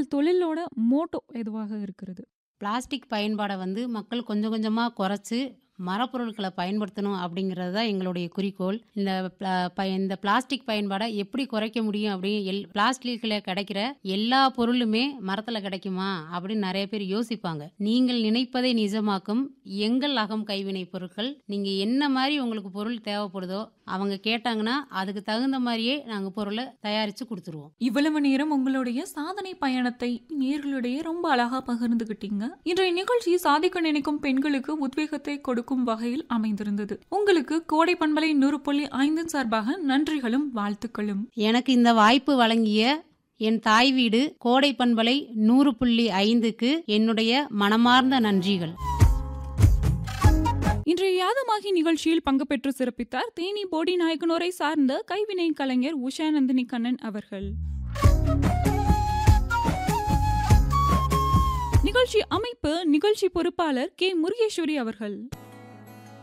தொழிலோட Moto எதுவாக இருக்கிறது? Plastic பயன்பாட வந்து மக்கள் கொஞ்சம் கொஞ்சமா குறைச்சு, மரப்பொருட்கள பயன்படுத்தணும் அப்படிங்கிறது தான் எங்களுடைய குறிக்கோள். இந்த பிளா ப இந்த பிளாஸ்டிக் பயன்பாட எப்படி குறைக்க முடியும் அப்படி எல் பிளாஸ்டிக்ல கிடைக்கிற எல்லா பொருளுமே மரத்துல கிடைக்குமா? அப்படின்னு நெறைய பேர் யோசிப்பாங்க. நீங்கள் நினைப்பதை நிஜமாக்கும் எங்கள் அகம் கைவினைப் பொருட்கள். நீங்க என்ன மாரி உங்களுக்கு பொருள் தேவைப்படுதோ, அவங்க கேட்டாங்கன்னா, அதுக்கு தகுந்த மாரியே நாங்க பொருள தயாரிச்சு குடுத்துருவோம். இவ்வளவு நேரம் உங்களுடைய சாதனை பயணத்தை நேயர்களிடையே ரொம்ப அழகா பகிர்ந்துகிட்டீங்க. இன்றைய நிகழ்ச்சி சாதிக்க நினைக்கும் பெண்களுக்கு உத்வேகத்தை கொடுக்கும் வகையில் அமைந்திருந்தது. உங்களுக்கு கோடை பண்பலை 100.5 சார்பாக நன்றிகளும், வாழ்த்துக்களும். எனக்கு இந்த வாய்ப்பு வழங்கிய என் தாய் வீடு கோடை பண்பலை 100.5க்கு என்னுடைய மனமார்ந்த நன்றிகள். இன்றைய யாதுமாகி நிகழ்ச்சியில் பங்கு பெற்று சிறப்பித்தார் தேனி போடி நாயக்கனூரை சார்ந்த கைவினை கலைஞர் உஷா நந்தினி கண்ணன் அவர்கள். நிகழ்ச்சி அமைப்பு நிகழ்ச்சி பொறுப்பாளர் கே முருகேஸ்வரி அவர்கள்